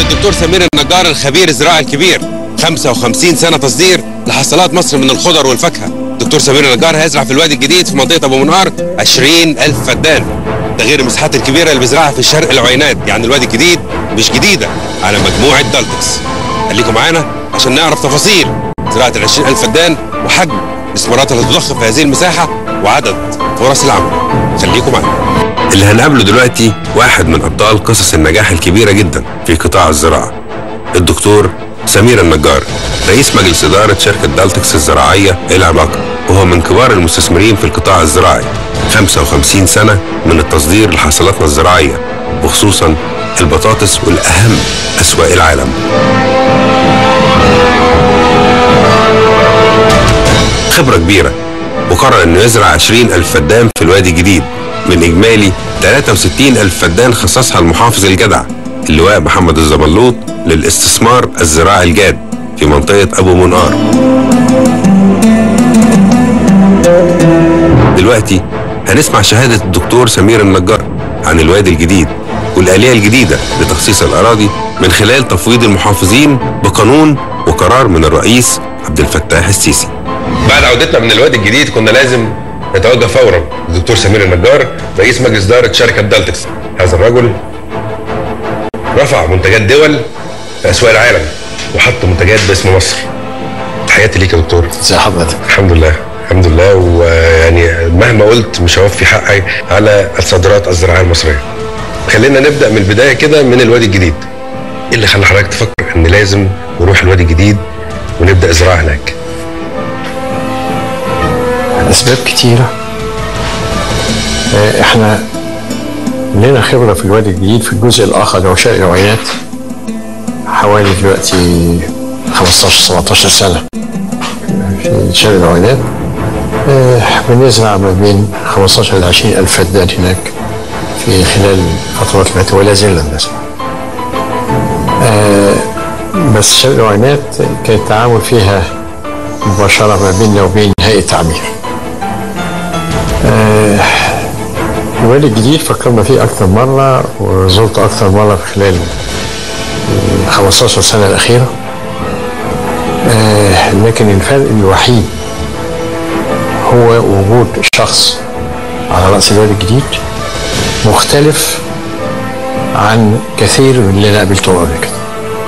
الدكتور سمير النجار الخبير الزراعي الكبير 55 سنة تصدير لحصلات مصر من الخضر والفاكهة دكتور سمير النجار هيزرع في الوادي الجديد في منطقة أبو منقار 20 ألف فدان ده غير المساحات الكبيرة اللي بيزرعها في الشرق العوينات يعني الوادي الجديد مش جديدة على مجموعة دالتكس خليكم معانا عشان نعرف تفاصيل زراعة ال 20 ألف فدان وحجم الاستثمارات اللي هتضخ في هذه المساحة وعدد فرص العمل خليكم معانا اللي هنقابله دلوقتي واحد من أبطال قصص النجاح الكبيرة جدا في قطاع الزراعة الدكتور سمير النجار رئيس مجلس إدارة شركة دالتكس الزراعية العملاقة وهو من كبار المستثمرين في القطاع الزراعي 55 سنة من التصدير لحاصلاتنا الزراعية وخصوصا البطاطس والأهم أسواق العالم خبرة كبيرة وقرر انه يزرع 20 ألف فدان في الوادي الجديد من إجمالي 63 ألف فدان خصصها المحافظ الجدع اللواء محمد الزبلوط للاستثمار الزراعي الجاد في منطقة أبو منقار دلوقتي هنسمع شهادة الدكتور سمير النجار عن الوادي الجديد والآلية الجديدة لتخصيص الأراضي من خلال تفويض المحافظين بقانون وقرار من الرئيس عبد الفتاح السيسي بعد عودتنا من الوادي الجديد كنا لازم نتوجه فورا للدكتور سمير النجار رئيس مجلس إدارة شركة دالتكس هذا الرجل رفع منتجات دول في أسواق العالم وحط منتجات باسم مصر تحياتي ليك يا دكتور ازي حضرتك الحمد لله الحمد لله ويعني مهما قلت مش هوفي حقي على الصادرات الزراعيه المصريه. خلينا نبدا من البدايه كده من الوادي الجديد. ايه اللي خلى حضرتك تفكر ان لازم نروح الوادي الجديد ونبدا زراعه هناك؟ اسباب كتيره آه، احنا لنا خبره في الوادي الجديد في الجزء الاخر اللي هو شرق العوينات حوالي دلوقتي 15 17 سنه في شرق العوينات آه، بنزرع ما بين 15 ل 20 الف فدان هناك في خلال فترات الوقت ولا زلنا بنزرع آه، بس شرق العوينات كان التعامل فيها مباشرة ما بيننا وبين هيئة تعمير آه، الوادي الجديد فكرنا فيه أكثر مرة وزرته أكثر مرة في خلال ال 15 سنة الأخيرة آه، لكن الفرق الوحيد هو وجود شخص على رأس الوادي الجديد مختلف عن كثير من اللي أنا قابلته قبل كده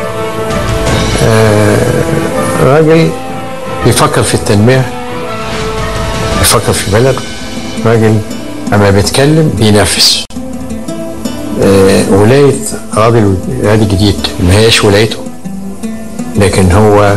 آه، راجل بيفكر في التنمية بيفكر في بلده راجل أما بيتكلم بينافس آه، ولاية راجل الوادي الجديد ما هياش ولايته لكن هو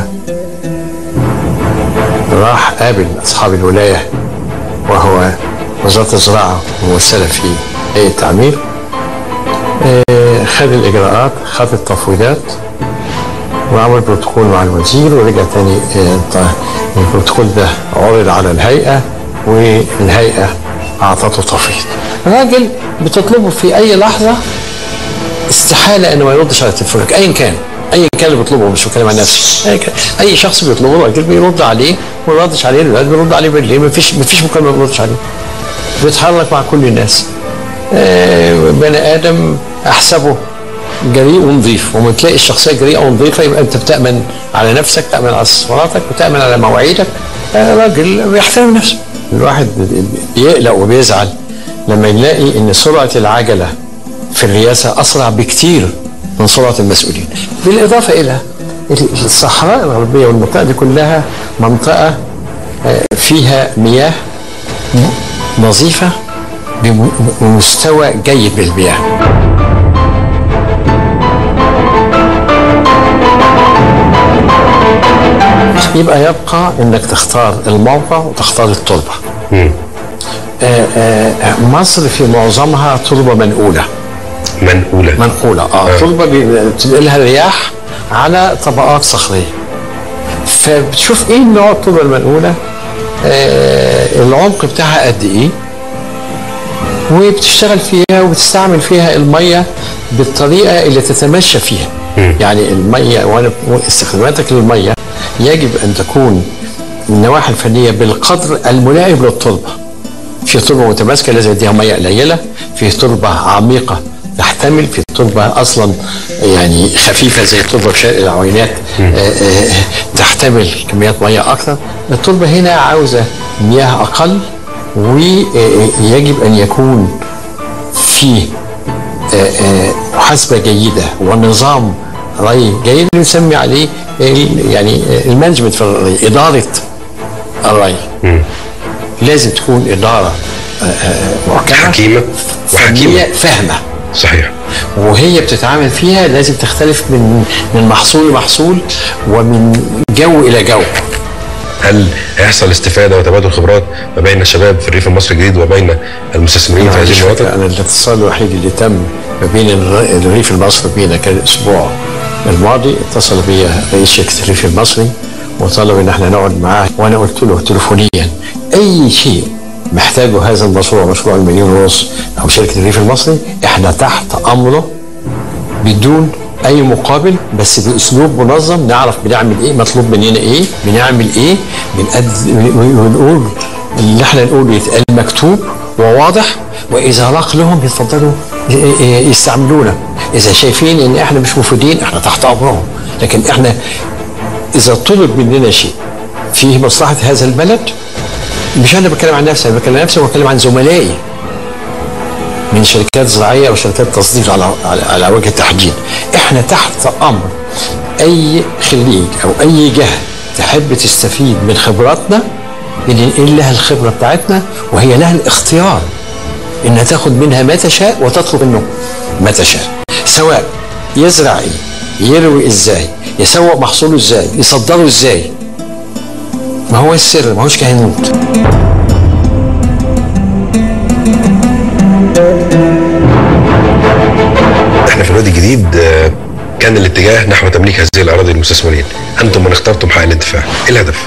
راح قابل أصحاب الولاية وهو وزارة الزراعة ممثلة في هيئة التعمير آه، خد الإجراءات خد التفويضات وعمل بروتوكول مع الوزير ورجع تاني آه، ط- البروتوكول ده عرض على الهيئة والهيئة أعطته تفويض راجل بتطلبه في أي لحظة استحالة إنه ما يردش على تليفونك أيا كان أيا كان اللي بيطلبه مش بتكلم عن نفسي أيا كان. أي شخص بيطلبه الراجل بيرد عليه وما يردش عليه الولاد بيرد عليه بالليل مفيش مفيش مكالمة ما بيردش عليه بيتحرك مع كل الناس آه، بني آدم أحسبه جريء ونظيف وما تلاقي الشخصيه جريئه ونظيفه يبقى انت بتامن على نفسك تامن على استثماراتك وتامن على مواعيدك آه، راجل بيحترم نفسه الواحد بيقلق وبيزعل لما يلاقي ان سرعه العجله في الرئاسه اسرع بكتير من سرعه المسؤولين بالاضافه الى الصحراء الغربيه والمنطقه دي كلها منطقه آه، فيها مياه نظيفه بم- بمستوى جيد بالمياه يبقى يبقى انك تختار الموقع وتختار التربه. آه، آه، مصر في معظمها تربه منقوله منقوله منقوله اه تربه بي- بتبقى لها رياح على طبقات صخريه. فبتشوف ايه نوع التربه المنقوله آه العمق بتاعها قد ايه وبتشتغل فيها وبتستعمل فيها الميه بالطريقه اللي تتمشى فيها يعني الميه وانا استخداماتك للميه يجب ان تكون النواحي الفنيه بالقدر الملائم للتربه في تربه متماسكه لازم اديها ميه قليله في تربه عميقه يحتمل في التربه اصلا يعني خفيفه زي التربه في شرق العوينات آه، آه، تحتمل كميات ميه اكثر التربه هنا عاوزه مياه اقل ويجب ان يكون في آه، آه، محاسبه جيده ونظام ري جيد نسمي عليه ال- يعني آه، المانجمنت في الري اداره الري لازم تكون اداره آه، آه، محكمه حكيمة وحكيمة. فنية فاهمه صحيح وهي بتتعامل فيها لازم تختلف من من محصول لمحصول ومن جو الى جو هل هيحصل استفاده وتبادل خبرات ما بين الشباب في الريف المصري الجديد وبين المستثمرين في هذه معلش المناطق؟ فكرة، انا الاتصال الوحيد اللي تم ما بين الر- الريف المصري بينا كان الاسبوع الماضي اتصل بيا رئيس شركه الريف المصري وطلب ان احنا نقعد معاه وانا قلت له تليفونيا اي شيء محتاجه هذا المشروع مشروع المليون ونص او شركه الريف المصري احنا تحت امره بدون اي مقابل بس باسلوب منظم نعرف بنعمل ايه مطلوب مننا ايه بنعمل ايه بنقد ونقول اللي احنا نقوله يتقال مكتوب وواضح واذا لاق لهم يتفضلوا ي- ي- يستعملونا اذا شايفين ان احنا مش مفيدين احنا تحت امرهم لكن احنا اذا طلب مننا شيء فيه مصلحه هذا البلد مش انا بتكلم عن نفسي انا بتكلم عن نفسي وبتكلم عن زملائي من شركات زراعيه وشركات تصدير على على, على وجه التحديد احنا تحت امر اي خريج او اي جهه تحب تستفيد من خبراتنا بننقل لها الخبره بتاعتنا وهي لها الاختيار انها تاخد منها ما تشاء وتطلب منه ما تشاء سواء يزرع ايه يروي ازاي يسوق محصوله ازاي يصدره ازاي ما هو السر ما هوش كهنوت احنا في الوادي الجديد آه، كان الاتجاه نحو تمليك هذه الاراضي للمستثمرين انتم من اخترتم حق الانتفاع ايه الهدف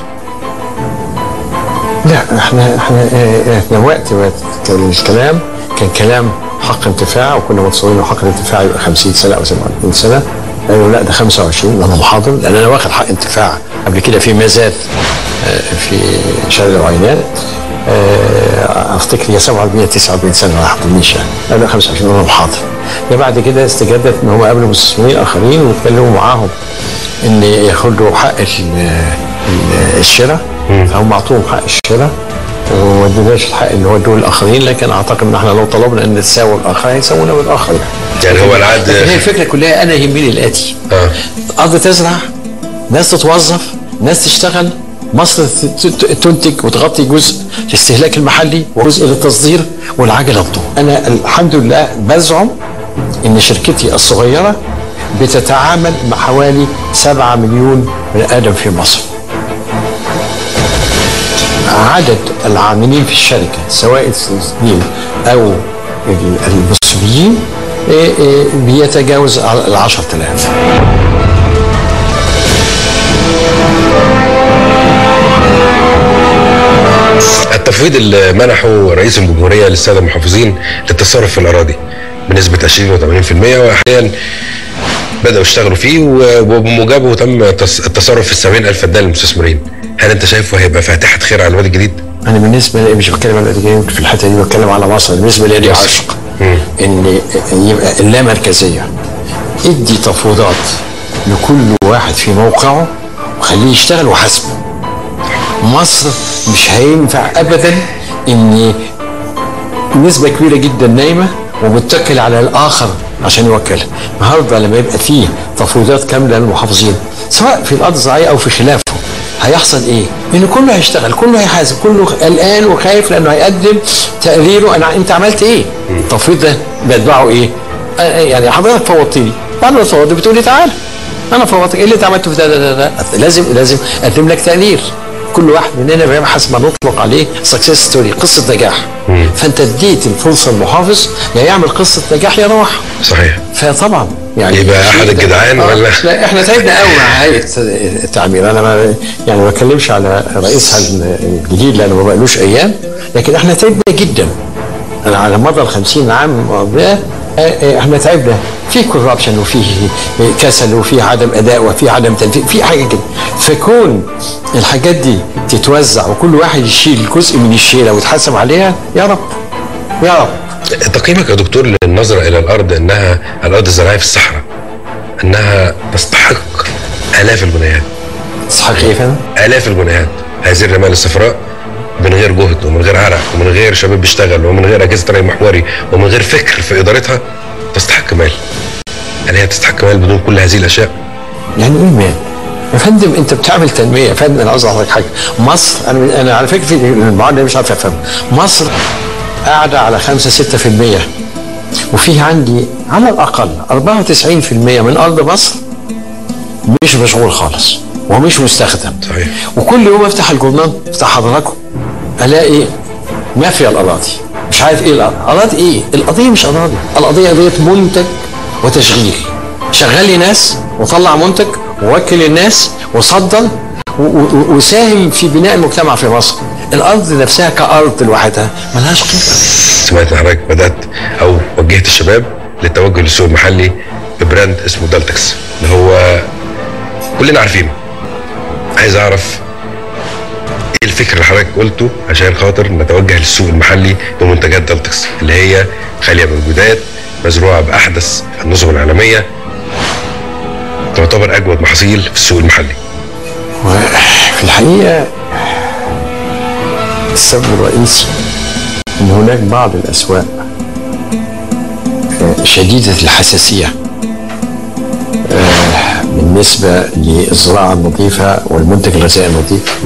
لا احنا احنا اه، احنا وقت ما كان الكلام كان كلام حق انتفاع وكنا متصورين انه حق الانتفاع يبقى 50 سنه او 27 سنه قالوا لا ده 25 انا محاضر لان انا واخد حق انتفاع قبل كده في مزاد اه، في شارع العينات اه، افتكر هي 47 49 سنه ما حضرنيش يعني قالوا 25 انا محاضر ده بعد كده استجدت ان هم قابلوا مستثمرين اخرين واتكلموا معاهم ان ياخدوا حق ال- ال- الشراء فهم اعطوهم حق الشراء وما ادوناش الحق اللي هو ادوه الاخرين لكن اعتقد ان احنا لو طلبنا ان نتساوى الاخر هيساوونا بالاخر يعني يعني هو العقد لكن هي الفكره كلها انا يهمني الاتي اه ارض تزرع ناس تتوظف ناس تشتغل مصر ت- ت- تنتج وتغطي جزء للاستهلاك المحلي وجزء للتصدير والعجله تدور انا الحمد لله بزعم ان شركتي الصغيره بتتعامل مع حوالي 7 مليون بني ادم في مصر عدد العاملين في الشركه سواء التصدير او ال- المصريين إيه، إيه، بيتجاوز ال 10000 التفويض اللي منحه رئيس الجمهوريه للساده المحافظين للتصرف في الاراضي بنسبه 20 و80% وحاليا بداوا يشتغلوا فيه و- وبموجبه تم التص- التصرف في 70000 فدان للمستثمرين هل انت شايفه هيبقى فاتحه خير على الوادي الجديد؟ انا بالنسبه لي مش بتكلم على الجديد في الحته دي بتكلم على مصر بالنسبه لي دي عشق ان يبقى اللامركزيه ادي تفويضات لكل واحد في موقعه وخليه يشتغل وحاسبه مصر مش هينفع ابدا ان نسبة كبيرة جدا نايمة ومتكل على الآخر عشان يوكلها النهاردة لما يبقى فيه تفويضات كاملة للمحافظين سواء في الأرض الزراعية أو في خلافه هيحصل إيه؟ إن كله هيشتغل كله هيحاسب كله قلقان وخايف لأنه هيقدم تقريره أنا أنت عملت إيه؟ التفويض ده بيتبعه إيه؟ آه، يعني حضرتك فوضتني بعد ما فوضت بتقول لي تعالى أنا فوضتك إيه اللي أنت عملته في ده ده ده, ده؟ لازم لازم أقدم لك تقرير كل واحد مننا بيبحث ما نطلق عليه سكسس ستوري قصه نجاح فانت اديت الفرصه المحافظ يا يعمل قصه نجاح يا روح صحيح فطبعا يعني يبقى أحد الجدعان آه، ولا؟ لا احنا تعبنا قوي مع هيئه التعمير انا ما يعني ما بتكلمش على رئيسها الجديد لانه ما بقالوش ايام لكن احنا تعبنا جدا انا على مدى ال 50 عام ده آه، آه، احنا تعبنا في كوربشن وفي كسل وفي عدم اداء وفي عدم تنفيذ في حاجه كده فكون الحاجات دي تتوزع وكل واحد يشيل جزء من الشيله ويتحاسب عليها يا رب يا رب تقييمك يا دكتور للنظرة إلى الأرض أنها الأرض الزراعية في الصحراء أنها تستحق آلاف الجنيهات تستحق ايه فعلا؟ آلاف الجنيهات هذه الرمال الصفراء من غير جهد ومن غير عرق ومن غير شباب بيشتغل ومن غير أجهزة ري محوري ومن غير فكر في إدارتها تستحق مال هل هي تستحق مال بدون كل هذه الأشياء؟ يعني ايه مال؟ يا فندم انت بتعمل تنميه يا فندم انا عاوز اقول لك حاجه مصر انا انا على فكره في البعض مش عارف افهم مصر قاعده على 5 6% وفيه عندي على الاقل 94% من ارض مصر مش مشغول خالص ومش مستخدم صحيح. وكل يوم افتح الجورنال بتاع حضراتكم الاقي مافيا الاراضي مش عارف ايه الأراضي اراضي ايه القضيه مش اراضي القضيه قضيه منتج وتشغيل شغل لي ناس وطلع منتج ووكل الناس وصدر و- و- وساهم في بناء المجتمع في مصر الارض نفسها كارض لوحدها ملهاش قيمه سمعت إن حضرتك بدأت أو وجهت الشباب للتوجه للسوق المحلي ببراند اسمه دالتكس اللي هو كلنا عارفينه عايز أعرف ايه الفكر اللي حضرتك قلته عشان خاطر نتوجه للسوق المحلي بمنتجات دالتكس اللي هي خاليه من الجداد مزروعه باحدث النظم العالميه تعتبر اجود محاصيل في السوق المحلي وفي الحقيقة السبب الرئيسي أن هناك بعض الأسواق آه، شديدة الحساسية آه، بالنسبة للزراعة النظيفة والمنتج الغذائي النظيف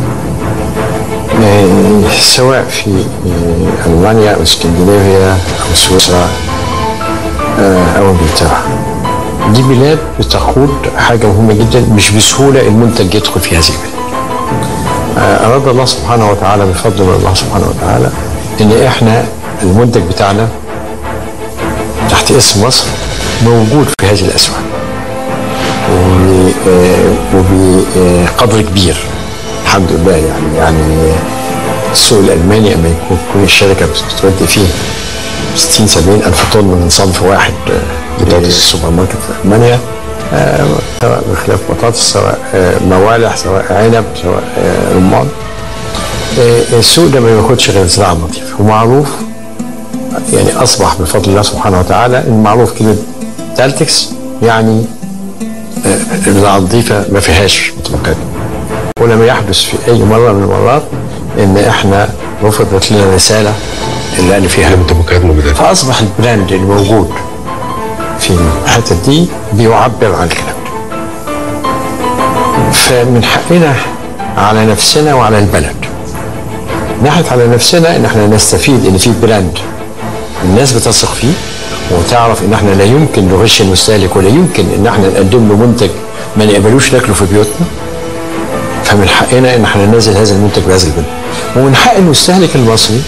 آه، سواء في آه، ألمانيا أو اسكندنافيا أو سويسرا آه، أو إنجلترا دي بلاد بتقود حاجة مهمة جدا مش بسهولة المنتج يدخل في هذه البلاد آه، أراد الله سبحانه وتعالى بفضل من الله سبحانه وتعالى إن إحنا المنتج بتاعنا تحت اسم مصر موجود في هذه الأسواق و- آه، وبقدر كبير الحمد لله يعني يعني السوق الألماني أما يكون تكون الشركة بتودي فيه 60 70 ألف طن من صنف واحد آه، بطاطس السوبر ماركت في ألمانيا آه، سواء بخلاف بطاطس سواء آه، موالح سواء عنب سواء آه، رمان آه، السوق ده ما بياخدش غير الزراعة النظيفة ومعروف يعني أصبح بفضل الله سبحانه وتعالى إن معروف كلمة تالتكس يعني آه، الزراعة النظيفة ما فيهاش مطلقات ولم يحدث في أي مرة من المرات إن إحنا رفضت لنا رسالة اللي أنا فيها المنتجات مبيدات فاصبح البراند اللي موجود في الحته دي بيعبر عن الكلام ده فمن حقنا على نفسنا وعلى البلد ناحية على نفسنا ان احنا نستفيد ان في براند الناس بتثق فيه وتعرف ان احنا لا يمكن نغش المستهلك ولا يمكن ان احنا نقدم له منتج ما نقبلوش ناكله في بيوتنا فمن حقنا ان احنا ننزل هذا المنتج بهذا البلد ومن حق المستهلك المصري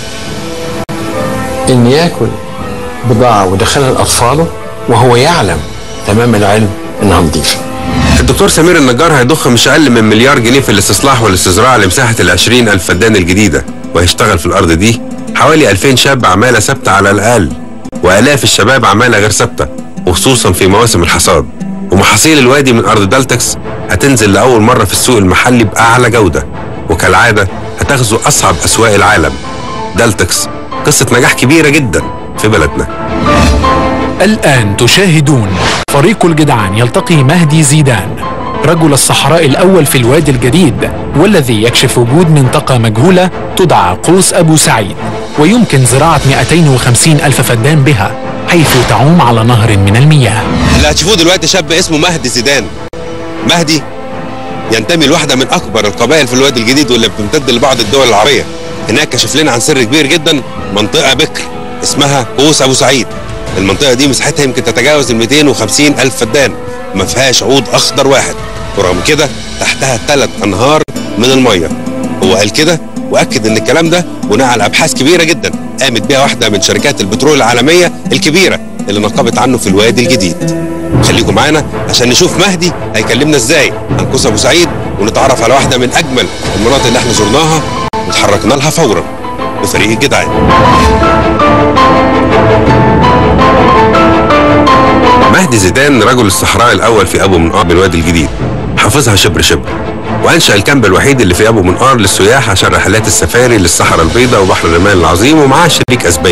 ان ياكل بضاعه ويدخلها لاطفاله وهو يعلم تمام العلم انها نظيفه الدكتور سمير النجار هيضخ مش اقل من مليار جنيه في الاستصلاح والاستصراع لمساحه ال 20 الف فدان الجديده وهيشتغل في الارض دي حوالي 2000 شاب عماله ثابته على الاقل والاف الشباب عماله غير ثابته وخصوصا في مواسم الحصاد ومحاصيل الوادي من ارض دالتكس هتنزل لاول مره في السوق المحلي باعلى جوده وكالعاده هتغزو اصعب اسواق العالم دالتكس قصه نجاح كبيره جدا في بلدنا الآن تشاهدون فريق الجدعان يلتقي مهدي زيدان رجل الصحراء الأول في الوادي الجديد والذي يكشف وجود منطقة مجهولة تدعى قوس أبو سعيد ويمكن زراعة 250 ألف فدان بها حيث تعوم على نهر من المياه اللي هتشوفوه دلوقتي شاب اسمه مهدي زيدان مهدي ينتمي لواحده من اكبر القبائل في الوادي الجديد واللي بتمتد لبعض الدول العربيه هناك كشف لنا عن سر كبير جدا منطقه بكر اسمها قوس ابو سعيد المنطقه دي مساحتها يمكن تتجاوز ال 250 الف فدان ما فيهاش عود اخضر واحد ورغم كده تحتها ثلاث انهار من الميه هو قال كده واكد ان الكلام ده بناء على ابحاث كبيره جدا قامت بها واحده من شركات البترول العالميه الكبيره اللي نقبت عنه في الوادي الجديد خليكم معانا عشان نشوف مهدي هيكلمنا ازاي عن قوس ابو سعيد ونتعرف على واحده من اجمل المناطق اللي احنا زرناها وتحركنا لها فورا بفريق الجدعان مهدي زيدان رجل الصحراء الاول في ابو منقار بالوادي الجديد حافظها شبر شبر وانشا الكامب الوحيد اللي في ابو منقار للسياح عشان رحلات السفاري للصحراء البيضاء وبحر الرمال العظيم ومعاه شريك اسباني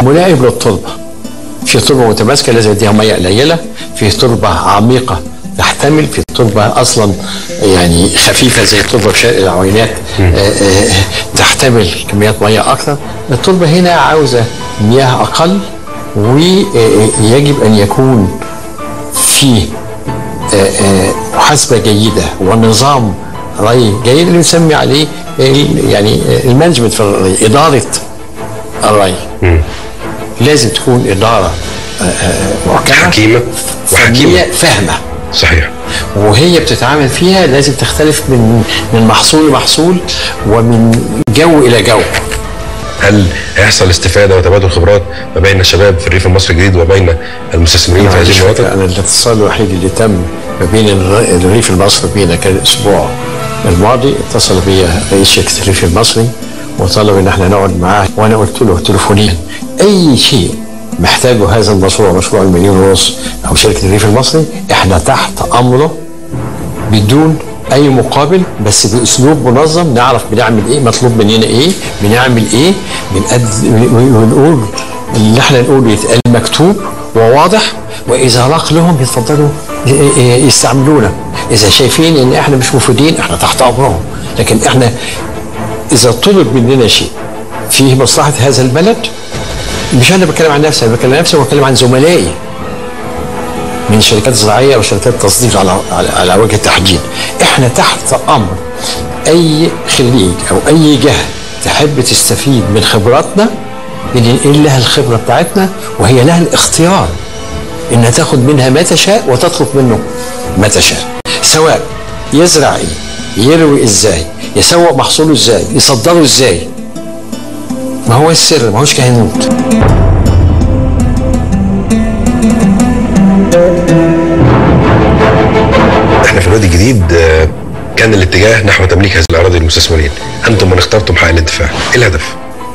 ملائم للتربه في تربه متماسكه لازم اديها ميه قليله في تربه عميقه تحتمل في تربه اصلا يعني خفيفه زي التربه في شرق العوينات آه، آه، تحتمل كميات ميه اكثر التربه هنا عاوزه مياه اقل ويجب ان يكون في آه، آه، محاسبه جيده ونظام ري جيد اللي بنسمي عليه ال- يعني آه، المانجمنت في الري اداره الري لازم تكون اداره آه، آه، محكمه حكيمة وحكيمة. فنية فاهمه صحيح وهي بتتعامل فيها لازم تختلف من من محصول لمحصول ومن جو الى جو هل هيحصل استفاده وتبادل خبرات ما بين الشباب في الريف المصري الجديد وبين المستثمرين في هذه معلش فكرة، المناطق؟ انا الاتصال الوحيد اللي تم ما بين الر- الريف المصري بينا كان الاسبوع الماضي اتصل بيا رئيس شركه الريف المصري وطلب ان احنا نقعد معاه وانا قلت له تليفونيا اي شيء محتاجه هذا المشروع مشروع المليون ونص او شركه الريف المصري احنا تحت امره بدون اي مقابل بس باسلوب منظم نعرف بنعمل ايه مطلوب مننا ايه بنعمل ايه بنقد ونقول اللي احنا نقوله يتقال مكتوب وواضح واذا راق لهم يتفضلوا ي- ي- يستعملونا اذا شايفين ان احنا مش مفيدين احنا تحت امرهم لكن احنا اذا طلب مننا شيء فيه مصلحه هذا البلد مش انا بتكلم عن نفسي انا بتكلم عن نفسي وبتكلم عن زملائي من شركات زراعيه او شركات تصدير على على, على وجه التحديد احنا تحت امر اي خريج او اي جهه تحب تستفيد من خبراتنا بننقل لها الخبره بتاعتنا وهي لها الاختيار انها تاخد منها ما تشاء وتطلب منه ما تشاء سواء يزرع ايه يروي ازاي يسوق محصوله ازاي يصدره ازاي ما هو السر ما هوش كهنوت احنا في الوادي الجديد آه، كان الاتجاه نحو تمليك هذه الاراضي للمستثمرين انتم من اخترتم حق الانتفاع ايه الهدف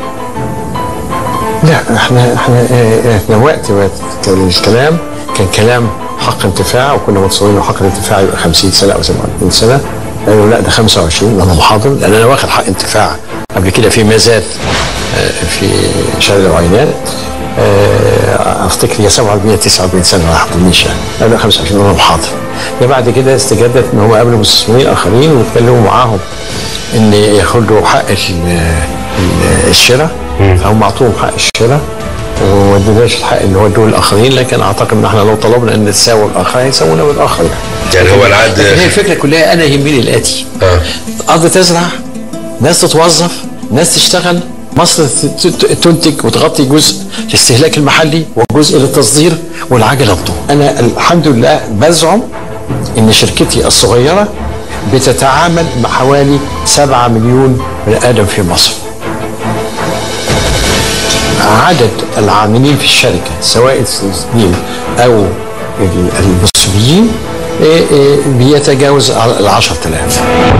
لا احنا احنا اه، احنا وقت ما كان الكلام كان كلام حق انتفاع وكنا متصورين ان حق الانتفاع يبقى 50 سنه او 27 سنه قالوا لا ده 25 انا محاضر لان انا واخد حق انتفاع قبل كده في مزاد اه، في شارع العينات اه، افتكر يا 47 يا 49 سنه ما حضرنيش يعني قالوا 25 انا محاضر ده بعد كده استجدت ان هم قابلوا مستثمرين اخرين واتكلموا معاهم ان ياخدوا حق ال- ال- الشراء فهم اعطوهم حق الشراء وما ادوناش الحق اللي هو ادوه الاخرين لكن اعتقد ان احنا لو طلبنا ان نتساوى الاخر هيساوونا بالاخر يعني يعني هو العقد لكن هي الفكره كلها انا يهمني الاتي اه ارض تزرع ناس تتوظف ناس تشتغل مصر ت- ت- تنتج وتغطي جزء للاستهلاك المحلي وجزء للتصدير والعجله تدور انا الحمد لله بزعم ان شركتي الصغيره بتتعامل مع حوالي 7 مليون بني ادم في مصر عدد العاملين في الشركه سواء السوريين او ال- المصريين إيه، إيه، بيتجاوز ال 10000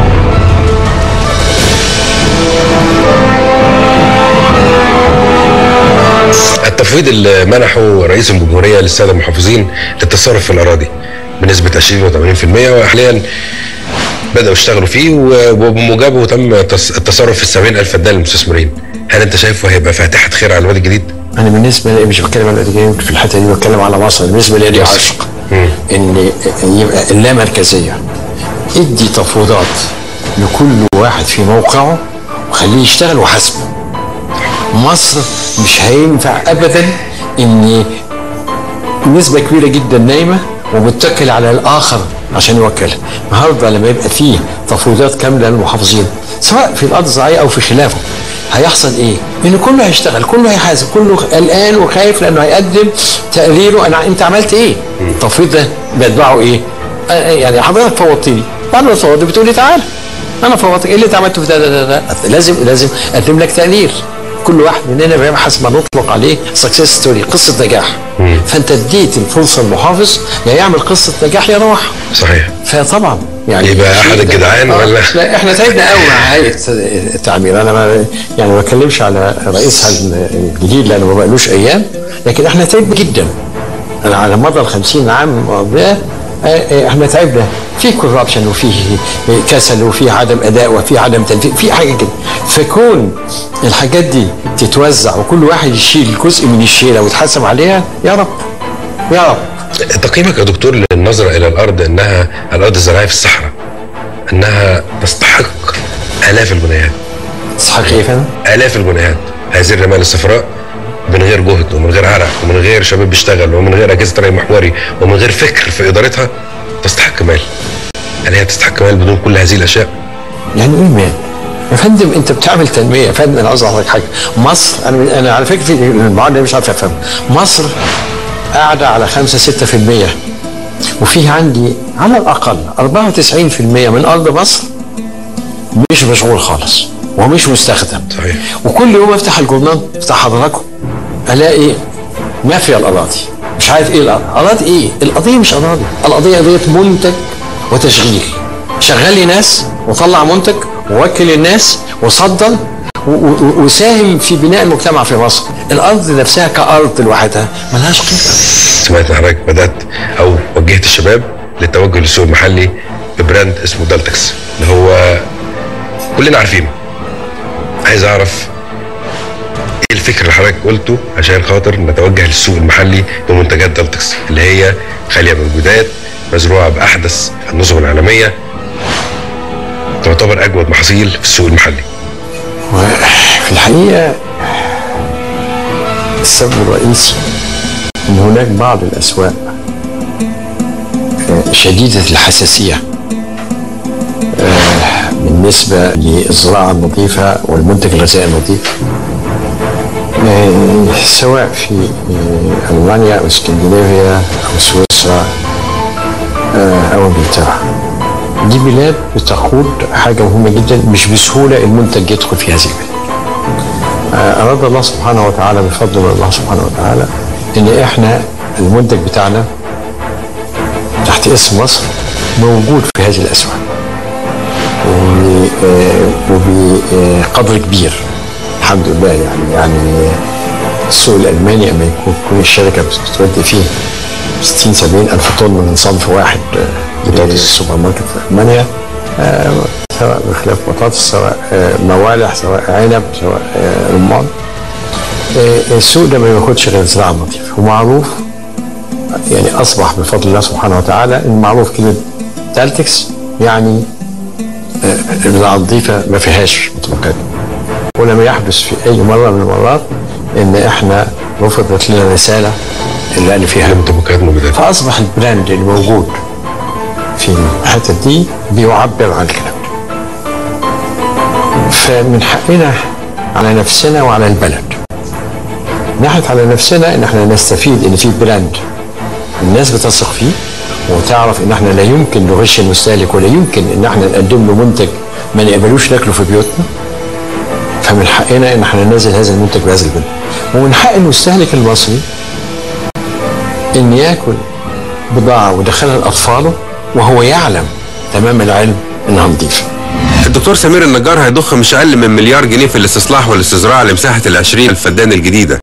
التفويض اللي منحه رئيس الجمهوريه للساده المحافظين للتصرف في الاراضي بنسبه 20 و80% وحاليا بداوا يشتغلوا فيه و- وبموجبه تم تص- التصرف في ال 70000 فدان للمستثمرين هل انت شايفه هيبقى فاتحه خير على الوادي الجديد؟ انا بالنسبه لي مش بتكلم على الأديان في الحته دي بتكلم على مصر بالنسبه لي دي عشق ان يبقى اللامركزيه ادي تفويضات لكل واحد في موقعه وخليه يشتغل وحاسبه مصر مش هينفع ابدا ان نسبة كبيرة جدا نايمة ومتكل على الآخر عشان يوكلها النهاردة لما يبقى فيه تفويضات كاملة للمحافظين سواء في الأرض الزراعية أو في خلافه هيحصل ايه؟ ان كله هيشتغل، كله هيحاسب، كله قلقان وخايف لانه هيقدم تقريره انا انت عملت ايه؟ التفويض ده بيتبعه ايه؟ آه، آه، يعني حضرتك فوضتني، بعد ما فوضت بتقول لي تعالى انا فوضتك ايه اللي انت عملته في ده ده ده, ده؟ لازم لازم اقدم لك تقرير كل واحد مننا بيبحث ما نطلق عليه سكسس ستوري قصه نجاح فانت اديت الفرصه للمحافظ يا يعمل قصه نجاح يا روح صحيح فطبعا يعني يبقى الشيء أحد ده- الجدعان آه، ولا؟ لا احنا تعبنا قوي مع هيئه التعمير انا ما يعني ما بتكلمش على رئيسها الجديد لانه ما بقالوش ايام لكن احنا تعبنا جدا انا على مدى ال 50 عام ده آه، آه، احنا تعبنا في كوربشن وفيه كسل وفيه عدم اداء وفيه عدم تنفيذ في حاجه كده فكون الحاجات دي تتوزع وكل واحد يشيل جزء من الشيله ويتحاسب عليها يا رب يا رب تقييمك يا دكتور للنظرة إلى الأرض أنها الأرض الزراعية في الصحراء أنها تستحق آلاف الجنيهات صحيح كيف انا؟ آلاف الجنيهات هذه الرمال الصفراء من غير جهد ومن غير عرق ومن غير شباب بيشتغل ومن غير أجهزة رأي محوري ومن غير فكر في إدارتها تستحق مال هل هي تستحق مال بدون كل هذه الأشياء؟ يعني ايه مال؟ يا فندم انت بتعمل تنميه يا فندم انا عاوز اقول لك حاجه مصر انا انا على فكره في المعادله مش عارف افهم مصر قاعده على 5 6% وفيه عندي على الاقل 94% من ارض مصر مش مشغول خالص ومش مستخدم صحيح. وكل يوم افتح الجورنال بتاع حضراتكم الاقي مافيا الاراضي مش عارف ايه الأراضي اراضي ايه القضيه مش اراضي القضيه قضيه منتج وتشغيل شغل لي ناس وطلع منتج ووكل الناس وصدر و- و- وساهم في بناء المجتمع في مصر الارض نفسها كارض لوحدها ملهاش قيمه سمعت إن حضرتك بدأت أو وجهت الشباب للتوجه للسوق المحلي ببراند اسمه دالتكس اللي هو كلنا عارفينه عايز أعرف ايه الفكر اللي حضرتك قلته عشان خاطر نتوجه للسوق المحلي بمنتجات دالتكس اللي هي خاليه من الجداد مزروعه باحدث النظم العالميه تعتبر اجود محاصيل في السوق المحلي في الحقيقة السبب الرئيسي أن هناك بعض الأسواق آه، شديدة الحساسية آه، بالنسبة للزراعة النظيفة والمنتج الغذائي النظيف آه، سواء في آه، ألمانيا أو اسكندنافيا أو سويسرا آه، أو إنجلترا دي بلاد بتقود حاجة مهمة جدا مش بسهولة المنتج يدخل في هذه البلاد آه، أراد الله سبحانه وتعالى بفضل من الله سبحانه وتعالى إن إحنا المنتج بتاعنا تحت اسم مصر موجود في هذه الأسواق و- آه، وبقدر كبير الحمد لله يعني يعني السوق الألماني أما يكون تكون الشركة بتودي فيه 60 70 ألف طن من صنف واحد آه، بطاطس. السوبر ماركت في ألمانيا آه، سواء بخلاف بطاطس سواء آه، موالح سواء عنب سواء آه، رمان آه، السوق ده ما بياخدش غير زراعة نظيفة ومعروف يعني أصبح بفضل الله سبحانه وتعالى إن معروف كلمة تالتكس يعني آه، الزراعة النظيفة ما فيهاش مطلقات ولم يحدث في أي مرة من المرات إن إحنا رفضت لنا رسالة اللي أنا فيها المنتجات موجوده فاصبح البراند اللي موجود في الحته دي بيعبر عن الكلام ده فمن حقنا على نفسنا وعلى البلد ناحية على نفسنا ان احنا نستفيد ان في براند الناس بتثق فيه وتعرف ان احنا لا يمكن نغش المستهلك ولا يمكن ان احنا نقدم له منتج ما نقبلوش ناكله في بيوتنا فمن حقنا ان احنا ننزل هذا المنتج بهذا البلد ومن حق المستهلك المصري ان ياكل بضاعه ويدخلها لاطفاله وهو يعلم تمام العلم انها نظيفه الدكتور سمير النجار هيضخ مش اقل من مليار جنيه في الاستصلاح والاستصراع لمساحه ال 20 الفدان الجديده